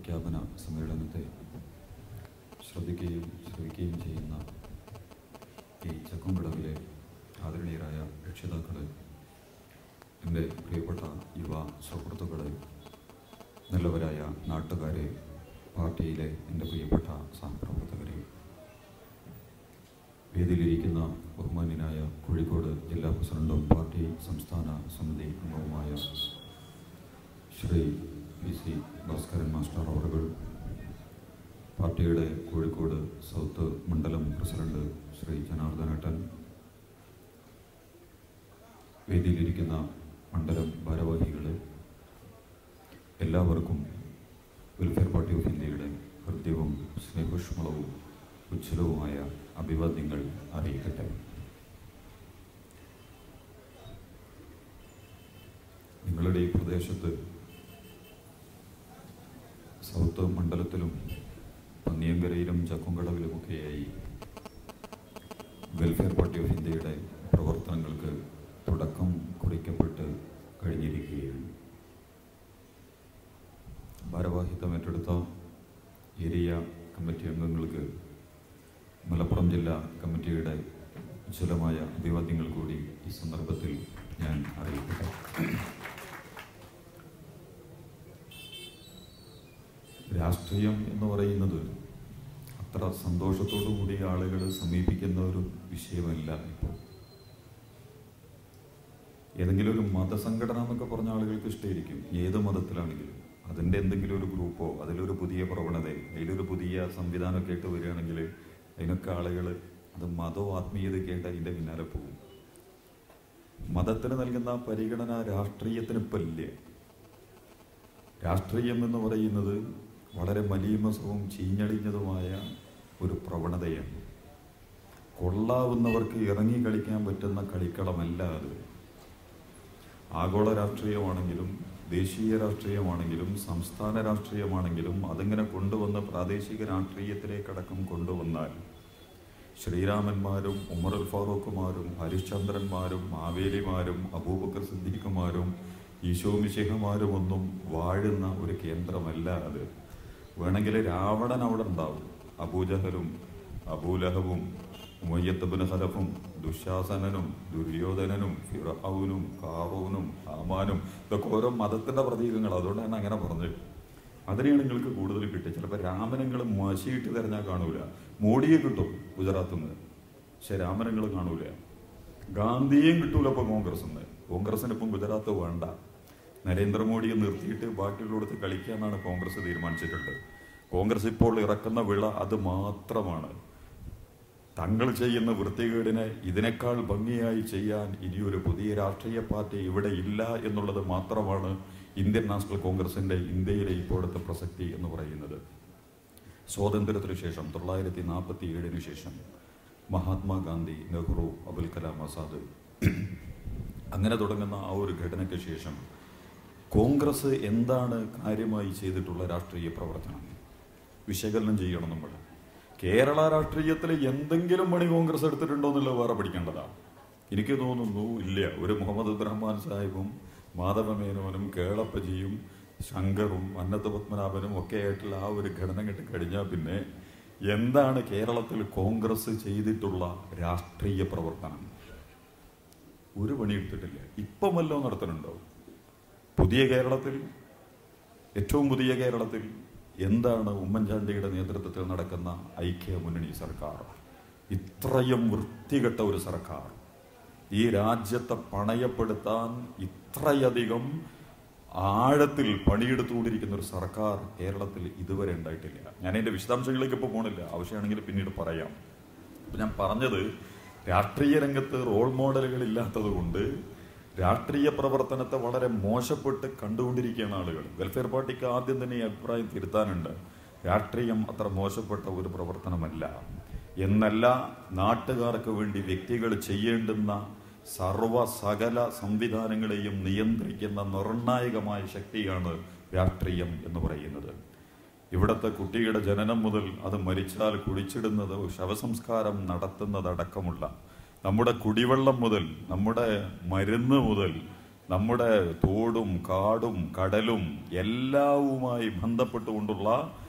പ്രഖ്യാപന സമ്മേളനത്തെ ശ്രദ്ധിക്കുകയും ശ്രവിക്കുകയും ചെയ്യുന്ന ഈ ചക്കുംകടവിലെ ആദരണീയരായ രക്ഷിതാക്കളെ എൻ്റെ പ്രിയപ്പെട്ട യുവ സുഹൃത്തുക്കളെ നല്ലവരായ നാട്ടുകാരെ പാർട്ടിയിലെ എൻ്റെ പ്രിയപ്പെട്ട സഹപ്രവർത്തകരെ വേദിയിലിരിക്കുന്ന ബഹുമാന്യനായ കോഴിക്കോട് ജില്ലാ പ്രസിഡന്റും പാർട്ടി സംസ്ഥാന സമിതി അംഗവുമായ Shri P C Bhaskaran master അവറുകൾ പാർട്ടിയുടെ കോഴിക്കോട് സൗത്ത് മണ്ഡലം പ്രസിഡന്റ് ശ്രീ ജനാർദ്ദനേട്ടൻ വേദിയിലിരിക്കുന്ന മണ്ഡലം ഭാരവാഹികളെ എല്ലാവർക്കും വെൽഫെയർ പാർട്ടി ഓഫ് ഇന്ത്യയുടെ ഹൃദ്യവും സ്നേഹോഷ്മളവും ഉജ്ജ്വലവുമായ അഭിവാദ്യങ്ങൾ അറിയിക്കട്ടെ നിങ്ങളുടെ ഈ പ്രദേശത്ത് സൗത്ത് മണ്ഡലത്തിലും പന്നിയങ്കരയിലും ചക്കുംകടവിലുമൊക്കെയായി വെൽഫെയർ പാർട്ടി ഓഫ് ഇന്ത്യയുടെ പ്രവർത്തനങ്ങൾക്ക് തുടക്കം കുറിക്കപ്പെട്ട് കഴിഞ്ഞിരിക്കുകയാണ് ഭാരവാഹിത്വം ഏറ്റെടുത്ത ഏരിയ കമ്മിറ്റി അംഗങ്ങൾക്ക് മലപ്പുറം ജില്ലാ കമ്മിറ്റിയുടെ വിശുലമായ അഭിവാദ്യങ്ങൾ കൂടി ഈ സന്ദർഭത്തിൽ ഞാൻ അറിയിക്കട്ടെ രാഷ്ട്രീയം എന്ന് പറയുന്നത് അത്ര സന്തോഷത്തോടു കൂടി ആളുകൾ സമീപിക്കുന്ന ഒരു വിഷയമല്ല ഇപ്പോൾ ഏതെങ്കിലും ഒരു മതസംഘടന എന്നൊക്കെ പറഞ്ഞ ആളുകൾക്ക് ഇഷ്ടമായിരിക്കും ഏത് മതത്തിലാണെങ്കിലും അതിൻ്റെ എന്തെങ്കിലും ഒരു ഗ്രൂപ്പോ അതിലൊരു പുതിയ പ്രവണത അതിലൊരു പുതിയ സംവിധാനമൊക്കെ ആയിട്ട് വരികയാണെങ്കിൽ അതിനൊക്കെ ആളുകൾ അത് മതവും ആത്മീയതയൊക്കെയായിട്ട് അതിൻ്റെ പിന്നാലെ പോകും മതത്തിന് നൽകുന്ന പരിഗണന രാഷ്ട്രീയത്തിന് ഇപ്പം ഇല്ല രാഷ്ട്രീയം എന്ന് പറയുന്നത് വളരെ മലീമസവും ചീഞ്ഞളിഞ്ഞതുമായ ഒരു പ്രവണതയാണ് കൊള്ളാവുന്നവർക്ക് ഇറങ്ങി കളിക്കാൻ പറ്റുന്ന കളിക്കളമല്ല അത് ആഗോള രാഷ്ട്രീയമാണെങ്കിലും ദേശീയ രാഷ്ട്രീയമാണെങ്കിലും സംസ്ഥാന രാഷ്ട്രീയമാണെങ്കിലും അതിങ്ങനെ കൊണ്ടുവന്ന് പ്രാദേശിക രാഷ്ട്രീയത്തിലേക്കടക്കം കൊണ്ടുവന്നാൽ ശ്രീരാമന്മാരും ഉമറുൽ ഫാറൂഖുമാരും ഹരിശ്ചന്ദ്രന്മാരും മാവേലിമാരും അബൂബക്കർ സിദ്ദീഖുമാരും ഈശോമിശിഹമാരും ഒന്നും വാഴുന്ന ഒരു കേന്ദ്രമല്ല അത് വേണമെങ്കിൽ രാവണൻ അവിടെ ഉണ്ടാവും അബൂജഹലും അബൂലഹബും ഉമയ്യത്തബിൻ ഹലഫും ദുശാസനനും ദുര്യോധനനും ഫിറൌനും കാറൂനും ഹാമാനും ഇതൊക്കെ ഓരോ മതത്തിന്റെ പ്രതീകങ്ങൾ അതുകൊണ്ടാണ് അങ്ങനെ പറഞ്ഞത് അതിനെയാണ് നിങ്ങൾക്ക് കൂടുതൽ കിട്ടുക ചിലപ്പോൾ രാമനങ്ങൾ മഷിയിട്ട് തിരഞ്ഞാൽ കാണൂല മോഡിയെ കിട്ടും ഗുജറാത്തിൽ നിന്ന് പക്ഷെ രാമനങ്ങൾ കാണൂല ഗാന്ധിയെയും കിട്ടൂല ഇപ്പൊ കോൺഗ്രസ് നിന്ന് കോൺഗ്രസിന് ഇപ്പം ഗുജറാത്ത് വേണ്ട നരേന്ദ്രമോദിയെ നിർത്തിയിട്ട് ബാക്കിയുള്ളടത്ത് കളിക്കാനാണ് കോൺഗ്രസ് തീരുമാനിച്ചിട്ടുണ്ട് കോൺഗ്രസ് ഇപ്പോൾ ഇറക്കുന്ന വിള അത് മാത്രമാണ് തങ്ങൾ ചെയ്യുന്ന വൃത്തികേടിനെ ഇതിനേക്കാൾ ഭംഗിയായി ചെയ്യാൻ ഇനിയൊരു പുതിയ രാഷ്ട്രീയ പാർട്ടി ഇവിടെ ഇല്ല എന്നുള്ളത് മാത്രമാണ് ഇന്ത്യൻ നാഷണൽ കോൺഗ്രസിന്റെ ഇന്ത്യയിലെ ഇപ്പോഴത്തെ പ്രസക്തി എന്ന് പറയുന്നത് സ്വാതന്ത്ര്യത്തിനു ശേഷം തൊള്ളായിരത്തി നാൽപ്പത്തി ഏഴിന് ശേഷം മഹാത്മാഗാന്ധി നെഹ്റു അബുൽ കലാം ആസാദ് അങ്ങനെ തുടങ്ങുന്ന ആ ഒരു ഘടനയ്ക്ക് ശേഷം കോൺഗ്രസ് എന്താണ് കാര്യമായി ചെയ്തിട്ടുള്ള രാഷ്ട്രീയ പ്രവർത്തനം വിശകലനം ചെയ്യണം നമ്മൾ കേരള രാഷ്ട്രീയത്തിൽ എന്തെങ്കിലും പണി കോൺഗ്രസ് എടുത്തിട്ടുണ്ടോ എന്നുള്ളത് വേറെ പഠിക്കേണ്ടതാണ് എനിക്ക് തോന്നുന്നു ഇല്ല ഒരു മുഹമ്മദ് അബ്ദുറഹ്മാൻ സാഹിബും മാധവമേനോനും കേളപ്പജിയും ശങ്കറും അന്നത്ത് പത്മനാഭനും ഒക്കെ ആയിട്ടുള്ള ആ ഒരു ഘടന കിട്ടി കഴിഞ്ഞാൽ പിന്നെ എന്താണ് കേരളത്തിൽ കോൺഗ്രസ് ചെയ്തിട്ടുള്ള രാഷ്ട്രീയ പ്രവർത്തനം ഒരു പണി എടുത്തിട്ടില്ല ഇപ്പം വല്ലതും നടത്തുന്നുണ്ടോ പുതിയ കേരളത്തിൽ ഏറ്റവും പുതിയ കേരളത്തിൽ എന്താണ് ഉമ്മൻചാണ്ടിയുടെ നേതൃത്വത്തിൽ നടക്കുന്ന ഐക്യ മുന്നണി സർക്കാർ ഇത്രയും വൃത്തികെട്ട ഒരു സർക്കാർ ഈ രാജ്യത്തെ പണയപ്പെടുത്താൻ ഇത്രയധികം ആഴത്തിൽ പണിയെടുത്തുകൊണ്ടിരിക്കുന്ന ഒരു സർക്കാർ കേരളത്തിൽ ഇതുവരെ ഉണ്ടായിട്ടില്ല ഞാൻ അതിന്റെ വിശദാംശങ്ങളിലേക്ക് ഇപ്പോൾ പോണില്ല ആവശ്യമാണെങ്കിൽ പിന്നീട് പറയാം അപ്പൊ ഞാൻ പറഞ്ഞത് രാഷ്ട്രീയ രംഗത്ത് റോൾ മോഡലുകൾ ഇല്ലാത്തത് കൊണ്ട് രാഷ്ട്രീയ പ്രവർത്തനത്തെ വളരെ മോശപ്പെട്ട് കണ്ടുകൊണ്ടിരിക്കുകയാണ് ആളുകൾ വെൽഫെയർ പാർട്ടിക്ക് ആദ്യം തന്നെ ഈ അഭിപ്രായം തിരുത്താനുണ്ട് രാഷ്ട്രീയം അത്ര മോശപ്പെട്ട ഒരു പ്രവർത്തനമല്ല എന്നല്ല നാട്ടുകാർക്ക് വേണ്ടി വ്യക്തികൾ ചെയ്യേണ്ടുന്ന സർവ സകല സംവിധാനങ്ങളെയും നിയന്ത്രിക്കുന്ന നിർണായകമായ ശക്തിയാണ് രാഷ്ട്രീയം എന്ന് പറയുന്നത് ഇവിടുത്തെ കുട്ടിയുടെ ജനനം മുതൽ അത് മരിച്ചാൽ കുഴിച്ചിടുന്നത് ശവസംസ്കാരം നടത്തുന്നതടക്കമുള്ള നമ്മുടെ കുടിവെള്ളം മുതൽ നമ്മുടെ മരുന്ന് മുതൽ നമ്മുടെ തോടും കാടും കടലും എല്ലാവുമായി ബന്ധപ്പെട്ടുകൊണ്ടുള്ള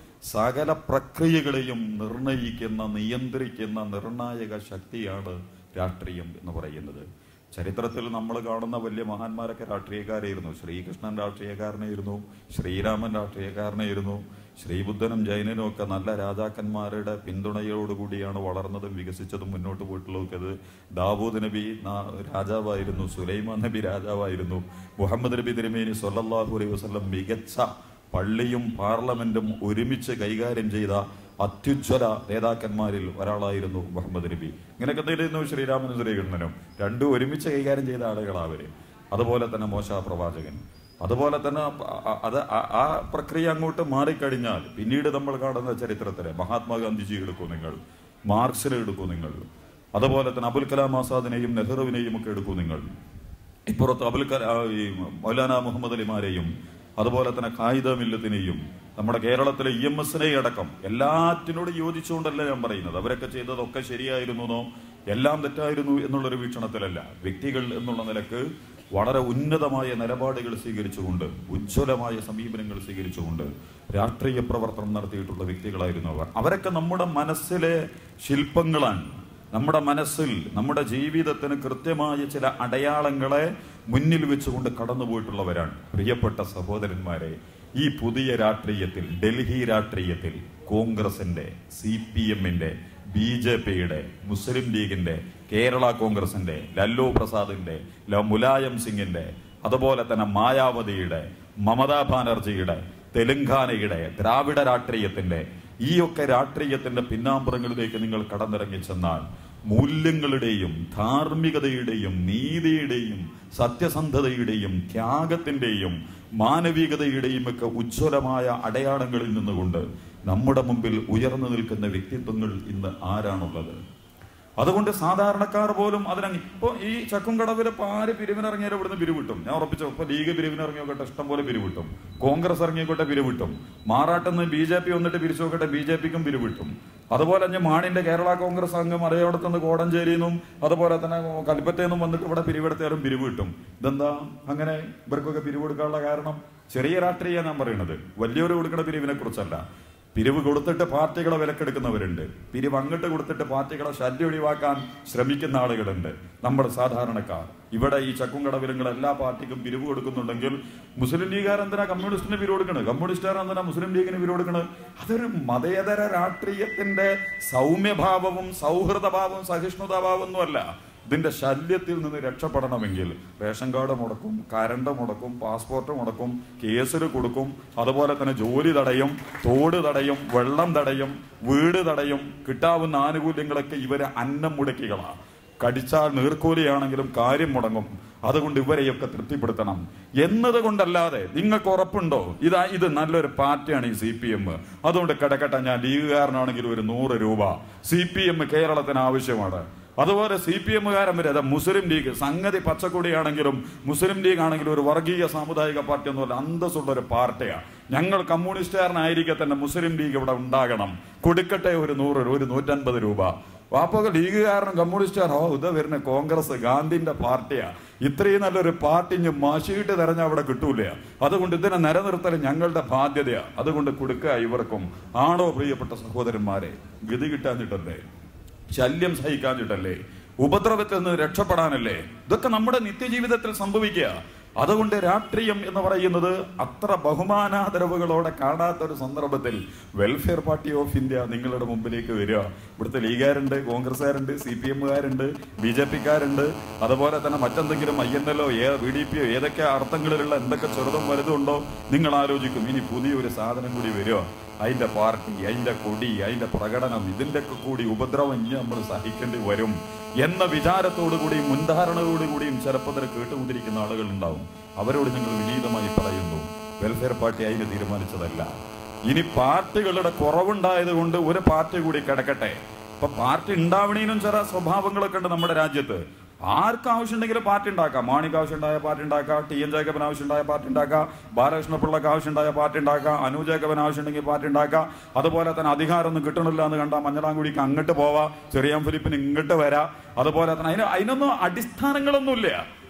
സകല പ്രക്രിയകളെയും നിർണയിക്കുന്ന നിയന്ത്രിക്കുന്ന നിർണായക ശക്തിയാണ് രാഷ്ട്രീയം എന്ന് പറയുന്നത് ചരിത്രത്തിൽ നമ്മൾ കാണുന്ന വലിയ മഹാന്മാരൊക്കെ രാഷ്ട്രീയക്കാരായിരുന്നു ശ്രീകൃഷ്ണൻ രാഷ്ട്രീയക്കാരനായിരുന്നു ശ്രീരാമൻ രാഷ്ട്രീയക്കാരനായിരുന്നു ശ്രീബുദ്ധനും ജൈനനും ഒക്കെ നല്ല രാജാക്കന്മാരുടെ പിന്തുണയോടുകൂടിയാണ് വളർന്നതും വികസിച്ചതും മുന്നോട്ട് പോയിട്ടുള്ളതൊക്കെ ദാവൂദ് നബി നാ- രാജാവായിരുന്നു സുലൈമാൻ നബി രാജാവായിരുന്നു മുഹമ്മദ് നബി തിരുമേനി സല്ലല്ലാഹു അലൈഹി വസല്ലം മികച്ച പള്ളിയും പാർലമെന്റും ഒരുമിച്ച് കൈകാര്യം ചെയ്ത അത്യുജ്വല നേതാക്കന്മാരിൽ ഒരാളായിരുന്നു മുഹമ്മദ് നബി ഇങ്ങനെയൊക്കെ തന്നെയായിരുന്നു ശ്രീരാമനും ശ്രീകൃഷ്ണനും രണ്ടും ഒരുമിച്ച് കൈകാര്യം ചെയ്ത ആളുകളാ അവര് അതുപോലെ തന്നെ മോശ പ്രവാചകൻ അതുപോലെ തന്നെ അ- അത് ആ- ആ പ്രക്രിയ അങ്ങോട്ട് മാറിക്കഴിഞ്ഞാൽ പിന്നീട് നമ്മൾ കാണുന്ന ചരിത്രത്തിലെ മഹാത്മാഗാന്ധിജി എടുക്കൂ നിങ്ങൾ മാർക്സിനെ എടുക്കൂ നിങ്ങൾ അതുപോലെ തന്നെ അബുൽ കലാം ആസാദിനെയും നെഹ്റുവിനെയും ഒക്കെ എടുക്കൂ നിങ്ങൾ ഇപ്പുറത്ത് അബുൽ കലാ ഈ മൗലാന മുഹമ്മദ് അലിമാരെയും അതുപോലെ തന്നെ കായിക മില്ലത്തിനെയും നമ്മുടെ കേരളത്തിലെ ഇ എം എസിനെ അടക്കം എല്ലാറ്റിനോട് യോജിച്ചുകൊണ്ടല്ല ഞാൻ പറയുന്നത് അവരൊക്കെ ചെയ്തതൊക്കെ ശരിയായിരുന്നോ എല്ലാം തെറ്റായിരുന്നു എന്നുള്ളൊരു വീക്ഷണത്തിലല്ല വ്യക്തികൾ എന്നുള്ള നിലക്ക് വളരെ ഉന്നതമായ നിലപാടുകൾ സ്വീകരിച്ചുകൊണ്ട് ഉജ്ജ്വലമായ സമീപനങ്ങൾ സ്വീകരിച്ചുകൊണ്ട് രാഷ്ട്രീയ പ്രവർത്തനം നടത്തിയിട്ടുള്ള വ്യക്തികളായിരുന്നു അവർ അവരൊക്കെ നമ്മുടെ മനസ്സിലെ ശില്പങ്ങളാണ് നമ്മുടെ മനസ്സിൽ നമ്മുടെ ജീവിതത്തിന് കൃത്യമായ ചില അടയാളങ്ങളെ മുന്നിൽ വെച്ചുകൊണ്ട് കടന്നുപോയിട്ടുള്ളവരാണ് പ്രിയപ്പെട്ട സഹോദരന്മാരെ ഈ പുതിയ രാഷ്ട്രീയത്തിൽ ഡൽഹി രാഷ്ട്രീയത്തിൽ കോൺഗ്രസിന്റെ സി പി എമ്മിന്റെ ബി ജെ പിയുടെ മുസ്ലിം ലീഗിന്റെ കേരള കോൺഗ്രസിന്റെ ലല്ലു പ്രസാദിന്റെ ല മുലായം സിംഗിന്റെ അതുപോലെ തന്നെ മായാവതിയുടെ മമതാ ബാനർജിയുടെ തെലങ്കാനയുടെ ദ്രാവിഡ രാഷ്ട്രീയത്തിന്റെ ഈ ഒക്കെ രാഷ്ട്രീയത്തിന്റെ പിന്നാമ്പുറങ്ങളിലേക്ക് നിങ്ങൾ കടന്നിറങ്ങി ചെന്നാൽ മൂല്യങ്ങളുടെയും ധാർമ്മികതയുടെയും നീതിയുടെയും സത്യസന്ധതയുടെയും ത്യാഗത്തിന്റെയും മാനവികതയുടെയും ഒക്കെ ഉജ്ജ്വലമായ അടയാളങ്ങളിൽ നിന്നുകൊണ്ട് നമ്മുടെ മുമ്പിൽ ഉയർന്നു നിൽക്കുന്ന വ്യക്തിത്വങ്ങൾ ഇന്ന് ആരാണുള്ളത് അതുകൊണ്ട് സാധാരണക്കാർ പോലും അതിനങ്ങ് ഇപ്പൊ ഈ ചക്കുംകടവിലെ ഇപ്പൊ ആര് പിരിവിനിറങ്ങിയാലും ഇവിടുന്ന് പിരിവിട്ടും ഞാൻ ഉറപ്പിച്ചു ഇപ്പൊ ലീഗ് പിരിവിനിറങ്ങിയോട്ടെ ഇഷ്ടം പോലെ പിരിവിട്ടും കോൺഗ്രസ് ഇറങ്ങിയോട്ടെ പിരിവിട്ടും മാറാട്ടെന്ന് ബി ജെ പി വന്നിട്ട് പിരിച്ചു നോക്കട്ടെ ബി ജെ പിക്കും പിരിവിട്ടും അതുപോലെ തന്നെ മാണിന്റെ കേരള കോൺഗ്രസ് അംഗം മലയോടത്തുനിന്ന് കോടഞ്ചേരിയിൽ നിന്നും അതുപോലെ തന്നെ കൽപ്പറ്റയിൽ നിന്നും വന്നിട്ട് ഇവിടെ പിരിവെടുത്താലും പിരിവ് കിട്ടും ഇതെന്താ അങ്ങനെ ഇവർക്കൊക്കെ പിരിവ് കൊടുക്കാനുള്ള കാരണം ചെറിയ രാഷ്ട്രീയ ഞാൻ പറയുന്നത് വലിയൊരു കൊടുക്കുന്ന പിരിവിനെ കുറിച്ചല്ല പിരിവ് കൊടുത്തിട്ട് പാർട്ടികളെ വിലക്കെടുക്കുന്നവരുണ്ട് പിരിവ് അങ്ങോട്ട് കൊടുത്തിട്ട് പാർട്ടികളെ ശല്യം ഒഴിവാക്കാൻ ശ്രമിക്കുന്ന ആളുകളുണ്ട് നമ്മൾ സാധാരണക്കാർ ഇവിടെ ഈ ചക്കുംകടവിലങ്ങൾ എല്ലാ പാർട്ടിക്കും പിരിവ് കൊടുക്കുന്നുണ്ടെങ്കിൽ മുസ്ലിം ലീഗുകാർ എന്തിനാ കമ്മ്യൂണിസ്റ്റിന് പിരിവ് കൊടുക്കണത് കമ്മ്യൂണിസ്റ്റുകാർ എന്തിനാ മുസ്ലിം ലീഗിന് പിരിവ് കൊടുക്കണത് അതൊരു മതേതര രാഷ്ട്രീയത്തിന്റെ സൗമ്യഭാവവും സൗഹൃദഭാവവും സഹിഷ്ണുതാഭാവം ഒന്നുമല്ല ഇതിന്റെ ശല്യത്തിൽ നിന്ന് രക്ഷപ്പെടണമെങ്കിൽ റേഷൻ കാർഡ് മുടക്കും കരണ്ട് മുടക്കും പാസ്പോർട്ട് മുടക്കും കേസിൽ കൊടുക്കും അതുപോലെ തന്നെ ജോലി തടയും തോട് തടയും വെള്ളം തടയും വീട് തടയും കിട്ടാവുന്ന ആനുകൂല്യങ്ങളൊക്കെ ഇവര് അന്നം മുടക്കികളാണ് കടിച്ചാൽ നീർക്കോലിയാണെങ്കിലും കാര്യം മുടങ്ങും അതുകൊണ്ട് ഇവരെയൊക്കെ തൃപ്തിപ്പെടുത്തണം എന്നതുകൊണ്ടല്ലാതെ നിങ്ങൾക്ക് ഉറപ്പുണ്ടോ ഇതാ ഇത് നല്ലൊരു പാർട്ടിയാണ് ഈ സി പി എം അതുകൊണ്ട് കിടക്കട്ടെ ഞാൻ ലീഗുകാരനാണെങ്കിൽ ഒരു നൂറ് രൂപ സി പി എം കേരളത്തിന് ആവശ്യമാണ് അതുപോലെ സി പി എമ്മുകാരൻ വരെ അതാ മുസ്ലിം ലീഗ് സംഗതി പച്ചക്കൊടിയാണെങ്കിലും മുസ്ലിം ലീഗ് ആണെങ്കിലും ഒരു വർഗീയ സാമുദായിക പാർട്ടി ഒന്നുമല്ല അന്തസ്സുള്ള ഒരു പാർട്ടിയാണ് ഞങ്ങൾ കമ്മ്യൂണിസ്റ്റുകാരനായിരിക്കെ തന്നെ മുസ്ലിം ലീഗ് ഇവിടെ ഉണ്ടാകണം കൊടുക്കട്ടെ ഒരു നൂറ് രൂപ, ഒരു നൂറ്റൻപത് രൂപ വാപ്പൊക്കെ ലീഗുകാരനും കമ്മ്യൂണിസ്റ്റുകാരൻ ഓ ഇത് വരുന്ന കോൺഗ്രസ് ഗാന്ധിന്റെ പാർട്ടിയാ ഇത്രയും നല്ലൊരു പാർട്ടി ഇഞ്ഞ് മഷിയിട്ട് തെരഞ്ഞ അവിടെ കിട്ടൂല അതുകൊണ്ട് ഇതിനെ നിലനിർത്തൽ ഞങ്ങളുടെ ബാധ്യതയാ അതുകൊണ്ട് കൊടുക്കുക ഇവർക്കും ആണോ പ്രിയപ്പെട്ട സഹോദരന്മാരെ ഗതി കിട്ടാഞ്ഞിട്ടല്ലേ ശല്യം സഹിക്കാഞ്ഞിട്ടല്ലേ ഉപദ്രവത്തിൽ നിന്ന് രക്ഷപ്പെടാനല്ലേ ഇതൊക്കെ നമ്മുടെ നിത്യജീവിതത്തിൽ സംഭവിക്കുക അതുകൊണ്ട് രാഷ്ട്രീയം എന്ന് പറയുന്നത് അത്ര ബഹുമാനാദരവുകളോടെ കാണാത്ത ഒരു സന്ദർഭത്തിൽ വെൽഫെയർ പാർട്ടി ഓഫ് ഇന്ത്യ നിങ്ങളുടെ മുമ്പിലേക്ക് വരിക ഇവിടുത്തെ ലീഗുകാരുണ്ട് കോൺഗ്രസ്സുകാരുണ്ട് സി പി എമ്മുകാരുണ്ട് ബി ജെ പിക്കാരുണ്ട് അതുപോലെ തന്നെ മറ്റെന്തെങ്കിലും ഐ എൻ എല്ലോ ഏ ബി ഡി പിയോ ഏതൊക്കെ അർത്ഥങ്ങളിലുള്ള എന്തൊക്കെ ചെറുതും വലുതും ഉണ്ടോ നിങ്ങൾ ആലോചിക്കും ഇനി പുതിയൊരു സാധനം കൂടി വരുമോ അതിന്റെ പാർട്ടി അതിന്റെ കൊടി അതിന്റെ പ്രകടനം ഇതിന്റെ ഒക്കെ കൂടി ഉപദ്രവം ഇനി നമ്മൾ സഹിക്കേണ്ടി വരും എന്ന വിചാരത്തോടു കൂടിയും മുൻധാരണയോടു കൂടിയും ചെറുപ്പത്തിൽ കേട്ടുകൊണ്ടിരിക്കുന്ന ആളുകൾ ഉണ്ടാവും അവരോട് ഞങ്ങൾ വിനീതമായി പറയുന്നു വെൽഫെയർ പാർട്ടി അതിന് തീരുമാനിച്ചതല്ല ഇനി പാർട്ടികളുടെ കുറവുണ്ടായത് കൊണ്ട് ഒരു പാർട്ടി കൂടി കിടക്കട്ടെ ഇപ്പൊ പാർട്ടി ഉണ്ടാവണേനും ചില സ്വഭാവങ്ങളൊക്കെ ഉണ്ട് നമ്മുടെ രാജ്യത്ത് ആർക്ക് ആവശ്യമുണ്ടെങ്കിലും പാർട്ടി ഉണ്ടാക്കാം മാണിക്ക് ആവശ്യമുണ്ടായ പാർട്ടി ഉണ്ടാക്കാം ടി എൻ ജേക്കബിന് ആവശ്യമുണ്ടായ പാർട്ടി ഉണ്ടാക്കാം ബാലകൃഷ്ണപിള്ളക്ക് ആവശ്യമുണ്ടായ പാർട്ടി ഉണ്ടാക്കാം അനു ജേക്കബിന് ആവശ്യമുണ്ടെങ്കിൽ പാർട്ടി ഉണ്ടാക്കാം അതുപോലെ തന്നെ അധികാരമൊന്നും കിട്ടണില്ല എന്ന് കണ്ടാൽ മഞ്ഞളാംകുടിക്ക് അങ്ങോട്ട് പോവാം ചെറിയാൻ ഫിലിപ്പിന് ഇങ്ങോട്ട് വരാം അതുപോലെ തന്നെ അതിന് അതിനൊന്നും അടിസ്ഥാനങ്ങളൊന്നുമില്ല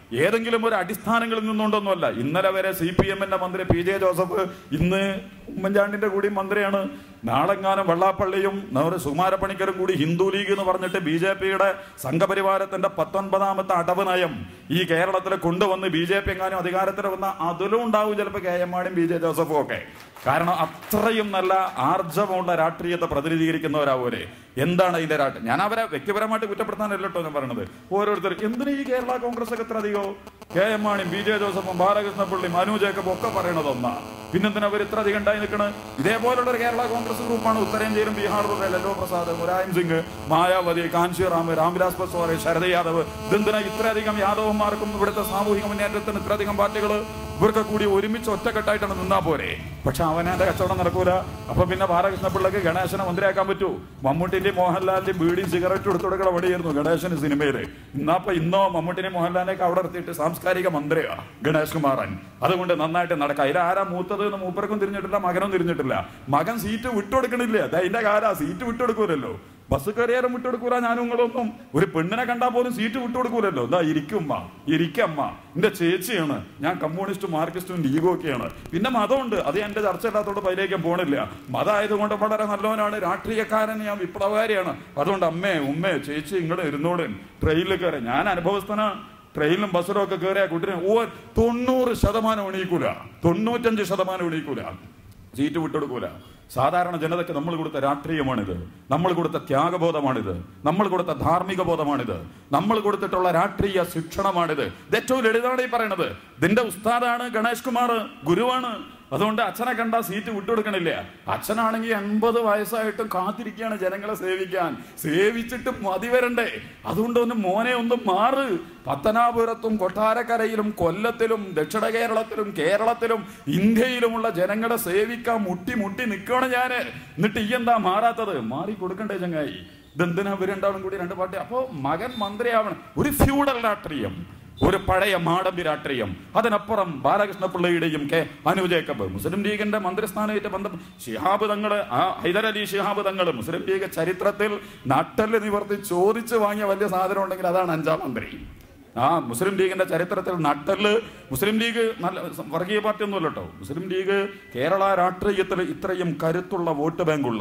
ഏതെങ്കിലും ഒരു അടിസ്ഥാനങ്ങളിൽ നിന്നുകൊണ്ടൊന്നുമല്ല ഇന്നലെ വരെ സി പി എമ്മിന്റെ മന്ത്രി പി ജെ ജോസഫ് ഇന്ന് ഉമ്മൻചാണ്ടിന്റെ കൂടി മന്ത്രിയാണ് നാളെങ്ങാനും വെള്ളാപ്പള്ളിയും നമ്മുടെ സുകുമാരപ്പണിക്കരും കൂടി ഹിന്ദു ലീഗ് എന്ന് പറഞ്ഞിട്ട് ബി ജെ പിയുടെ സംഘപരിവാരത്തിന്റെ പത്തൊൻപതാമത്തെ അടവ് നയം ഈ കേരളത്തിൽ കൊണ്ടുവന്ന് ബി ജെ പി എങ്ങാനും അധികാരത്തിൽ വന്ന അതിലും ഉണ്ടാവും ചിലപ്പോൾ കെ എം മാണിയും ബി ജെ ജോസഫും ഒക്കെ കാരണം അത്രയും നല്ല ആർജവമുള്ള രാഷ്ട്രീയത്തെ പ്രതിനിധീകരിക്കുന്നവരാവൂരെ എന്താണ് ഇതിന്റെ രാഷ്ട്രീയം ഞാൻ അവരെ വ്യക്തിപരമായിട്ട് കുറ്റപ്പെടുത്താനല്ല കേട്ടോ ഞാൻ പറയണത് ഓരോരുത്തർ എന്തിനാ ഈ കേരള കോൺഗ്രസ് ഒക്കെ ഇത്ര അധികമോ കെ എം മാണിയും ബി ജെ ജോസഫും ബാലകൃഷ്ണപിള്ളിയും മനു ജേക്കബും ഒക്കെ പറയണത് ഒന്നാ പിന്നെന്തിനാ അവർ ഇത്ര അധികം ഉണ്ടായി നിൽക്കണത് ഇതേപോലുള്ള ഒരു കേരള കോൺഗ്രസ് ഗ്രൂപ്പാണ് ഉത്തരേന്ത്യയിലും ബീഹാറിലും ലല്ലോ പ്രസാദ് മുലായം സിംഗ് മായാവതി കാഞ്ചിറാം രാംവിലാസ് പസ്വാറെ ശരത് യാദവ് ഇതെന്തിനാ ഇത്രയധികം യാദവന്മാർക്കും ഇവിടുത്തെ സാമൂഹിക മുന്നേറ്റത്തിന് ഇത്രയധികം പാർട്ടികൾ ഇവർക്ക് കൂടി ഒരുമിച്ച് ഒറ്റക്കെട്ടായിട്ടാണ് നിന്നാ പോരെ പക്ഷെ അവനെ കച്ചവടം നടക്കൂല അപ്പൊ പിന്നെ ബാലകൃഷ്ണപിള്ളക്ക് ഗണേശനെ മന്ത്രിയാക്കാൻ പറ്റൂ മമ്മൂട്ടിന്റെയും മോഹൻലാലിന്റെയും ബീഡിയും സിഗരറ്റും എടുത്തു കൊടുക്കണ വഴിയായിരുന്നു ഗണേശന് സിനിമയില് ഇന്നപ്പൊ ഇന്നോ മമ്മൂട്ടിനെയും മോഹൻലാലിനെയൊക്കെ അവിടെ നിർത്തിയിട്ട് സാംസ്കാരിക മന്ത്രിയാ ഗണേഷ് കുമാറൻ അതുകൊണ്ട് നന്നായിട്ട് നടക്കാം അതിൽ ആരാ മൂത്തത് എന്ന് മൂപ്പർക്കും തിരിഞ്ഞിട്ടില്ല മകനും തിരിഞ്ഞിട്ടില്ല മകൻ സീറ്റ് വിട്ടുകൊടുക്കണില്ല അത് അതിന്റെ കാലാ സീറ്റ് വിട്ടുകൊടുക്കൂലല്ലോ ബസ് കയറിയാലും വിട്ടുകൊടുക്കൂല ഞാനും നിങ്ങളൊന്നും ഒരു പെണ്ണിനെ കണ്ടാൽ പോലും സീറ്റ് വിട്ടുകൊടുക്കൂലല്ലോ എന്താ ഇരിക്കുമ്മ ഇരിക്കമ്മ എന്റെ ചേച്ചിയാണ് ഞാൻ കമ്മ്യൂണിസ്റ്റും മാർക്സിസ്റ്റും ലീഗും ഒക്കെയാണ് പിന്നെ മതമുണ്ട് അത് എന്റെ ചർച്ച ഇല്ലാത്തോണ്ട് പതിലേക്ക് പോണില്ല മതമായതുകൊണ്ട് വളരെ നല്ലവനാണ് രാഷ്ട്രീയക്കാരൻ ഞാൻ വിപ്ലവകാരിയാണ് അതുകൊണ്ട് അമ്മേ ഉമ്മേ ചേച്ചി ഇങ്ങോട്ട് ഇരുന്നോടും ട്രെയിനിൽ കയറി ഞാൻ അനുഭവസ്ഥന ട്രെയിനിലും ബസ്സിലും ഒക്കെ കയറിയ കുട്ടിനെ ഓ തൊണ്ണൂറ് ശതമാനം എണീക്കൂല തൊണ്ണൂറ്റഞ്ച് ശതമാനം എണീക്കൂല സീറ്റ് വിട്ടെടുക്കൂല സാധാരണ ജനതയ്ക്ക് നമ്മൾ കൊടുത്ത രാഷ്ട്രീയമാണിത് നമ്മൾ കൊടുത്ത ത്യാഗബോധമാണിത് നമ്മൾ കൊടുത്ത ധാർമ്മിക ബോധമാണിത് നമ്മൾ കൊടുത്തിട്ടുള്ള രാഷ്ട്രീയ ശിക്ഷണമാണിത് ഇത് ഏറ്റവും ലളിതമാണ് ഈ പറയണത് ഇതിന്റെ ഉസ്താദാണ് ഗണേഷ് കുമാർ ഗുരുവാണ് അതുകൊണ്ട് അച്ഛനെ കണ്ട സീറ്റ് വിട്ടുകൊടുക്കണില്ല അച്ഛനാണെങ്കിൽ എൺപത് വയസ്സായിട്ടും കാത്തിരിക്കുകയാണ് ജനങ്ങളെ സേവിക്കാൻ സേവിച്ചിട്ട് മതി വരണ്ടേ അതുകൊണ്ട് ഒന്ന് മോനെ ഒന്ന് മാറ് പത്തനാപുരത്തും കൊട്ടാരക്കരയിലും കൊല്ലത്തിലും ദക്ഷിണ കേരളത്തിലും കേരളത്തിലും ഇന്ത്യയിലുമുള്ള ജനങ്ങളെ സേവിക്കാൻ മുട്ടി മുട്ടി നിൽക്കുകയാണ് ഞാന് എന്നിട്ട് ഈ എന്താ മാറാത്തത് മാറി കൊടുക്കണ്ടേ ചങ്ങായി ഇതെന്തിനാ ഇവരുണ്ടാവും കൂടി രണ്ട് പാർട്ടി അപ്പോ മകൻ മന്ത്രിയാവണം ഒരു ഫ്യൂഡൽ രാഷ്ട്രീയം ഒരു പഴയ മാടമ്പി രാഷ്ട്രീയം അതിനപ്പുറം ബാലകൃഷ്ണ പിള്ളയുടെയും കെ അനു ജേക്കബ് മുസ്ലിം ലീഗിന്റെ മന്ത്രിസ്ഥാനമായിട്ട് ബന്ധം ഷിഹാബ് തങ്ങള് ആ ഹൈദരലി ഷിഹാബ് തങ്ങള് മുസ്ലിം ലീഗ് ചരിത്രത്തിൽ നട്ടല് നിവർത്തി ചോദിച്ചു വാങ്ങിയ വലിയ സാധനം ഉണ്ടെങ്കിൽ അതാണ് അഞ്ചാം മന്ത്രി ആ മുസ്ലിം ലീഗിന്റെ ചരിത്രത്തിൽ നട്ടല് മുസ്ലിം ലീഗ് നല്ല വർഗീയ പാർട്ടി ഒന്നുമല്ല കേട്ടോ മുസ്ലിം ലീഗ് കേരള രാഷ്ട്രീയത്തിൽ ഇത്രയും കരുത്തുള്ള വോട്ട് ബാങ്കുള്ള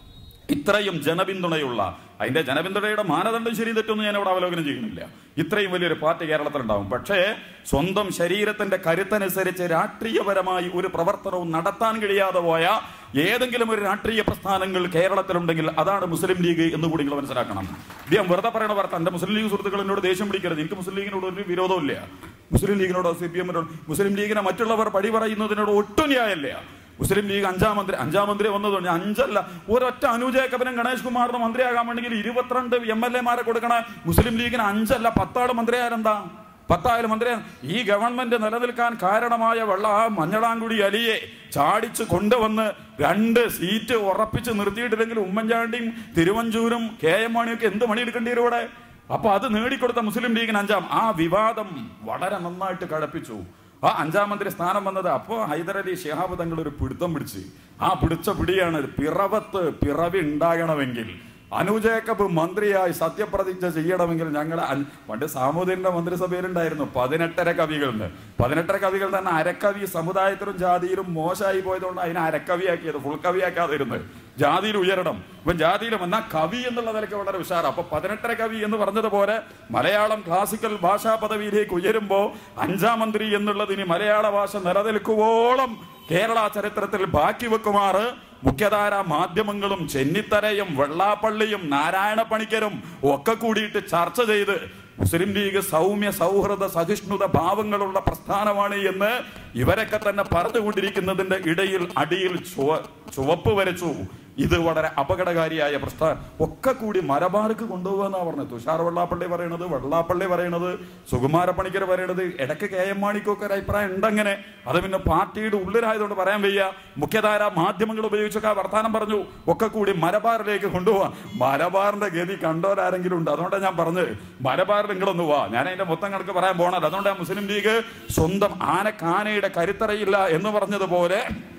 ഇത്രയും ജനപിന്തുണയുള്ള അതിന്റെ ജനപിന്തുണയുടെ മാനദണ്ഡം ശരി തെറ്റൊന്നും ഞാൻ ഇവിടെ അവലോകനം ചെയ്യുന്നില്ല ഇത്രയും വലിയൊരു പാർട്ടി കേരളത്തിലുണ്ടാവും പക്ഷേ സ്വന്തം ശരീരത്തിന്റെ കരുത്തനുസരിച്ച് രാഷ്ട്രീയപരമായി ഒരു പ്രവർത്തനവും നടത്താൻ കഴിയാതെ പോയ ഏതെങ്കിലും ഒരു രാഷ്ട്രീയ പ്രസ്ഥാനങ്ങൾ കേരളത്തിലുണ്ടെങ്കിൽ അതാണ് മുസ്ലിം ലീഗ് എന്ന് കൂടി നിങ്ങൾ മനസ്സിലാക്കണം ഇദ്ദേഹം വെറുതെ പറയണ വാർത്ത എന്റെ മുസ്ലിം ലീഗ് സുഹൃത്തുക്കൾ എന്നോട് ദേഷ്യം പിടിക്കരുത് എനിക്ക് മുസ്ലിം ലീഗിനോട് ഒരു വിരോധമില്ല മുസ്ലിം ലീഗിനോടോ സി പി എമ്മിനോട് മുസ്ലിം ലീഗിനെ മറ്റുള്ളവർ പടി പറയുന്നതിനോട് ഒട്ടും ന്യായമല്ല മുസ്ലിം ലീഗ് അഞ്ചാം മന്ത്രി അഞ്ചാം മന്ത്രി വന്നതുകൊണ്ട് അഞ്ചല്ല ഒരൊറ്റ അനുജേക്കബനും ഗണേഷ് കുമാറിന് മന്ത്രിയാകാൻ വേണമെങ്കിൽ ഇരുപത്തിരണ്ട് എം എൽ എമാരെ കൊടുക്കണ മുസ്ലിം ലീഗിന് അഞ്ചല്ല പത്താള് മന്ത്രിയാരെന്താ പത്തായാലും മന്ത്രി ഈ ഗവൺമെന്റ് നിലനിൽക്കാൻ കാരണമായ വെള്ള ആ മഞ്ഞളാങ്കുടി അലിയെ ചാടിച്ച് കൊണ്ടുവന്ന് രണ്ട് സീറ്റ് ഉറപ്പിച്ച് നിർത്തിയിട്ടില്ലെങ്കിൽ ഉമ്മൻചാണ്ടിയും തിരുവഞ്ചൂരും കെ എം മാണിയൊക്കെ എന്ത് പണിയെടുക്കേണ്ടി വരും ഇവിടെ അപ്പൊ അത് നേടിക്കൊടുത്ത മുസ്ലിം ലീഗിന് അഞ്ചാം ആ വിവാദം വളരെ നന്നായിട്ട് കഴപ്പിച്ചു ആ അഞ്ചാം മന്ത്രി സ്ഥാനം വന്നത് അപ്പോൾ ഹൈദരലി ഷിഹാബ് തങ്ങൾ ഒരു പിടുത്തം പിടിച്ച് ആ പിടിച്ച പിടിയാണ് പിറവത്ത് പിറവി ഉണ്ടാകണമെങ്കിൽ അനു ജേക്കബ് മന്ത്രിയായി സത്യപ്രതിജ്ഞ ചെയ്യണമെങ്കിൽ ഞങ്ങൾ പണ്ട് സാമൂതിരിന്റെ മന്ത്രിസഭയിലുണ്ടായിരുന്നു പതിനെട്ടര കവികളുണ്ട് പതിനെട്ടര കവികൾ തന്നെ അരക്കവി സമുദായത്തിലും ജാതിയിലും മോശമായി പോയതുകൊണ്ട് അതിനെ അരക്കവിയാക്കിയത് ഫുൾ കവിയാക്കാതെ ഇരുന്നത് ജാതിയിൽ ഉയരണം ഇപ്പൊ ജാതിയിലും എന്നാ കവി എന്നുള്ള നിലയ്ക്ക് വളരെ ഉഷാറ് അപ്പൊ പതിനെട്ടര കവി എന്ന് പറഞ്ഞതുപോലെ മലയാളം ക്ലാസിക്കൽ ഭാഷാ പദവിയിലേക്ക് ഉയരുമ്പോ അഞ്ചാം മന്ത്രി എന്നുള്ളത് ഇനി മലയാള ഭാഷ നിലനിൽക്കുവോളം കേരള ചരിത്രത്തിൽ ബാക്കി വെക്കുമാറ് മുഖ്യധാര മാധ്യമങ്ങളും ചെന്നിത്തലയും വെള്ളാപ്പള്ളിയും നാരായണ പണിക്കരും ഒക്കെ കൂടിയിട്ട് ചർച്ച ചെയ്ത് മുസ്ലിം ലീഗ് സൗമ്യ സൗഹൃദ സഹിഷ്ണുത ഭാവങ്ങളുള്ള പ്രസ്ഥാനമാണ് എന്ന് ഇവരൊക്കെ തന്നെ പറഞ്ഞുകൊണ്ടിരിക്കുന്നതിന്റെ ഇടയിൽ അടിയിൽ ചുവ ചുവപ്പ് വരച്ചു ഇത് വളരെ അപകടകാരിയായ പ്രസ്ഥാനം ഒക്കെ കൂടി മലബാർക്ക് കൊണ്ടുപോകുന്ന പറഞ്ഞത് തുഷാർ വെള്ളാപ്പള്ളി പറയണത് വെള്ളാപ്പള്ളി പറയണത് സുകുമാരപ്പണിക്കർ പറയണത് ഇടയ്ക്ക് കെ എം മാണിക്കൊക്കെ ഒരു അഭിപ്രായം ഉണ്ടങ്ങനെ അത് പിന്നെ പാർട്ടിയുടെ ഉള്ളിലായതുകൊണ്ട് പറയാൻ വയ്യ മുഖ്യധാര മാധ്യമങ്ങൾ ഉപയോഗിച്ചൊക്കെ ആ വർത്താനം പറഞ്ഞു ഒക്കെ കൂടി മലബാറിലേക്ക് കൊണ്ടുപോവാം മലബാറിന്റെ ഗതി കണ്ടോരാരെങ്കിലും ഉണ്ട് അതുകൊണ്ടാണ് ഞാൻ പറഞ്ഞത് മലബാറിൽ നിങ്ങളൊന്ന് വാ ഞാൻ അതിന്റെ മൊത്തം കണക്ക് പറയാൻ പോണത് അതുകൊണ്ട് മുസ്ലിം ലീഗ് സ്വന്തം ആനക്കാനയുടെ കരുത്തറയില്ല എന്ന് പറഞ്ഞതുപോലെ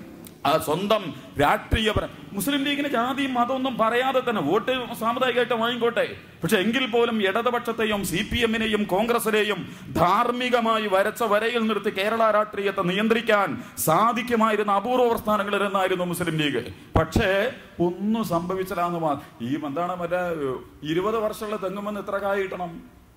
ആ സ്വന്തം രാഷ്ട്രീയപരം മുസ്ലിം ലീഗിന് ജാതിയും മതമൊന്നും പറയാതെ തന്നെ വോട്ട് സാമുദായികമായിട്ട് വാങ്ങിക്കോട്ടെ പക്ഷെ എങ്കിൽ പോലും ഇടതുപക്ഷത്തെയും സി പി എമ്മിനെയും കോൺഗ്രസിനെയും ധാർമ്മികമായി വരച്ച വരയിൽ നിർത്തി കേരള രാഷ്ട്രീയത്തെ നിയന്ത്രിക്കാൻ സാധിക്കുമായിരുന്ന അപൂർവ പ്രസ്ഥാനങ്ങളിലെന്നായിരുന്നു മുസ്ലിം ലീഗ് പക്ഷേ ഒന്നും സംഭവിച്ചില്ലാന്ന് മാ ഈ എന്താണ് മറ്റേ ഇരുപത് വർഷമുള്ള തെങ്ങുമെന്ന് എത്ര കായ കിട്ടണം